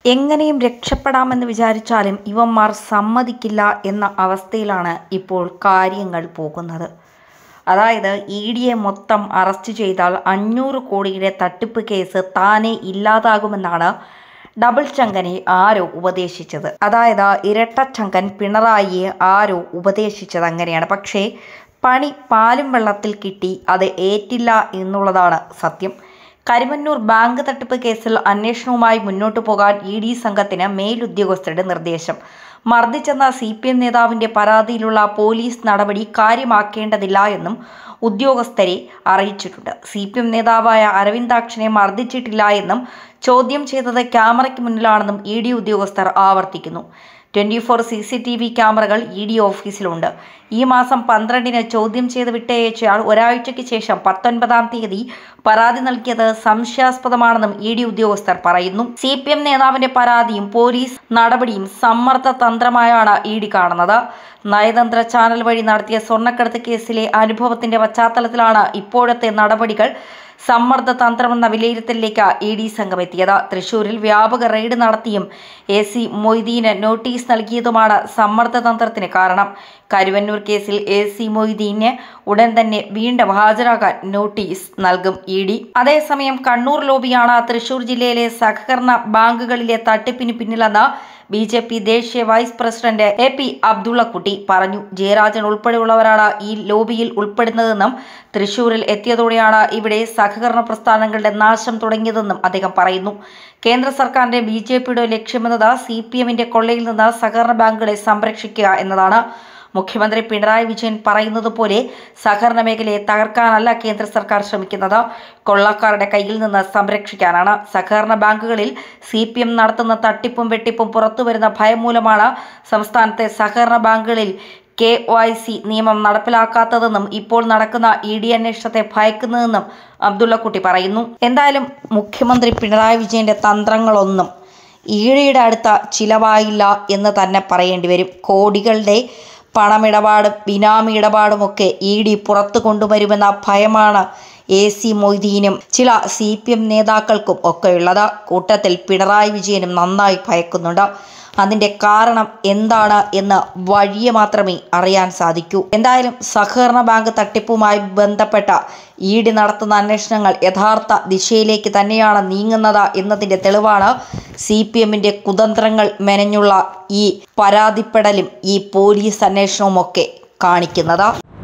എങ്ങനെയും രക്ഷപ്പെടാമെന്ന് വിചാരിച്ചാലും ഇവന്മാർ സമ്മതിക്കില്ല എന്ന അവസ്ഥയിലാണ് ഇപ്പോൾ കാര്യങ്ങൾ പോകുന്നത് അതായത് ഇ ഡിയെ മൊത്തം അറസ്റ്റ് ചെയ്താൽ അഞ്ഞൂറ് കോടിയുടെ തട്ടിപ്പ് കേസ് താനെ ഇല്ലാതാകുമെന്നാണ് ഡബിൾ ചങ്കനെ ആരോ ഉപദേശിച്ചത് അതായത് ഇരട്ടച്ചങ്കൻ പിണറായിയെ ആരോ ഉപദേശിച്ചത് അങ്ങനെയാണ് പക്ഷേ പണി പാലും വെള്ളത്തിൽ കിട്ടി അത് ഏറ്റില്ല എന്നുള്ളതാണ് സത്യം കരിമന്നൂർ ബാങ്ക് തട്ടിപ്പ് കേസിൽ അന്വേഷണവുമായി മുന്നോട്ടു പോകാൻ ഇ ഡി സംഘത്തിന് മേലുദ്യോഗസ്ഥരുടെ നിർദ്ദേശം മർദ്ദിച്ചെന്ന സി പി എം നേതാവിന്റെ പരാതിയിലുള്ള പോലീസ് നടപടി കാര്യമാക്കേണ്ടതില്ല എന്നും ഉദ്യോഗസ്ഥരെ അറിയിച്ചിട്ടുണ്ട് സി പി എം നേതാവായ അരവിന്ദാക്ഷനെ മർദ്ദിച്ചിട്ടില്ല എന്നും ചോദ്യം ചെയ്തത് ക്യാമറയ്ക്ക് മുന്നിലാണെന്നും ഇ ഡി ഉദ്യോഗസ്ഥർ ആവർത്തിക്കുന്നു twenty four C C T V ക്യാമറകൾ ഇ ഡി ഓഫീസിലുണ്ട് ഈ മാസം പന്ത്രണ്ടിന് ചോദ്യം ചെയ്ത് വിട്ടയച്ചയാൾ ഒരാഴ്ചയ്ക്ക് ശേഷം പത്തൊൻപതാം തീയതി പരാതി നൽകിയത് സംശയാസ്പദമാണെന്നും ഇ ഡി ഉദ്യോഗസ്ഥർ പറയുന്നു സി പി എം നേതാവിന്റെ പരാതിയും പോലീസ് നടപടിയും സമ്മർദ്ദ തന്ത്രമായാണ് ഇ ഡി കാണുന്നത് നയതന്ത്ര ചാനൽ വഴി നടത്തിയ സ്വർണ്ണക്കടത്ത് കേസിലെ അനുഭവത്തിന്റെ പശ്ചാത്തലത്തിലാണ് ഇപ്പോഴത്തെ നടപടികൾ സമ്മർദ്ദ തന്ത്രമെന്ന വിലയിരുത്തലിലേക്ക് ഇ ഡി സംഘം എത്തിയത് തൃശൂരിൽ വ്യാപക റെയ്ഡ് നടത്തിയും എ സി മൊയ്തീന് നോട്ടീസ് നൽകിയതുമാണ് സമ്മർദ്ദ തന്ത്രത്തിന് കാരണം കരുവന്നൂർ കേസിൽ എ സി മൊയ്തീന് ഉടൻ തന്നെ വീണ്ടും ഹാജരാകാൻ നോട്ടീസ് നൽകും ഇ ഡി അതേസമയം കണ്ണൂർ ലോബിയാണ് തൃശൂർ ജില്ലയിലെ സഹകരണ ബാങ്കുകളിലെ തട്ടിപ്പിന് പിന്നിലെന്ന് ബി ജെ പി ദേശീയ vice president A P Abdullakutty പറഞ്ഞു ജയരാജൻ ഉൾപ്പെടെയുള്ളവരാണ് ഈ ലോബിയിൽ ഉൾപ്പെടുന്നതെന്നും തൃശൂരിൽ എത്തിയതോടെയാണ് ഇവിടെ സഹകരണ പ്രസ്ഥാനങ്ങളുടെ നാശം തുടങ്ങിയതെന്നും അദ്ദേഹം പറയുന്നു കേന്ദ്ര സർക്കാരിന്റെ ബി ജെ പിയുടെ ലക്ഷ്യമെന്നത് സി പി എമ്മിന്റെ കൊള്ളയിൽ നിന്ന് സഹകരണ ബാങ്കുകളെ സംരക്ഷിക്കുക എന്നതാണ് മുഖ്യമന്ത്രി പിണറായി വിജയൻ പറയുന്നത് പോലെ സഹകരണ മേഖലയെ തകർക്കാനല്ല കേന്ദ്ര സർക്കാർ ശ്രമിക്കുന്നത് കൊള്ളക്കാരുടെ കയ്യിൽ നിന്ന് സംരക്ഷിക്കാനാണ് സഹകരണ ബാങ്കുകളിൽ സി പി എം നടത്തുന്ന തട്ടിപ്പും വെട്ടിപ്പും പുറത്തുവരുന്ന ഭയം മൂലമാണ് സംസ്ഥാനത്തെ സഹകരണ ബാങ്കുകളിൽ കെ വൈ സി നിയമം നടപ്പിലാക്കാത്തതെന്നും ഇപ്പോൾ നടക്കുന്ന ഇ ഡി അന്വേഷണത്തെ ഭയക്കുന്നതെന്നും അബ്ദുള്ളക്കുട്ടി പറയുന്നു എന്തായാലും മുഖ്യമന്ത്രി പിണറായി വിജയന്റെ തന്ത്രങ്ങളൊന്നും ഈഴയുടെ അടുത്ത ചിലവായില്ല എന്ന് തന്നെ പറയേണ്ടി വരും കോടികളുടെ പണമിടപാടും ബിനാമി ഇടപാടുമൊക്കെ ഇ ഡി പുറത്തു കൊണ്ടുവരുമെന്ന ഭയമാണ് എ സി മൊയ്തീനും ചില സി പി എം നേതാക്കൾക്കും ഒക്കെയുള്ളത് കൂട്ടത്തിൽ പിണറായി വിജയനും നന്നായി ഭയക്കുന്നുണ്ട് അതിൻ്റെ കാരണം എന്താണ് എന്ന് വഴിയെ മാത്രമേ അറിയാൻ സാധിക്കൂ എന്തായാലും സഹകരണ ബാങ്ക് തട്ടിപ്പുമായി ബന്ധപ്പെട്ട ഇ ഡി നടത്തുന്ന അന്വേഷണങ്ങൾ യഥാർത്ഥ ദിശയിലേക്ക് തന്നെയാണ് നീങ്ങുന്നത് എന്നതിൻ്റെ തെളിവാണ് സി പി എമ്മിൻ്റെ കുതന്ത്രങ്ങൾ മെനഞ്ഞുള്ള ഈ പരാതിപ്പെടലും ഈ പോലീസ് അന്വേഷണവും ഒക്കെ കാണിക്കുന്നത്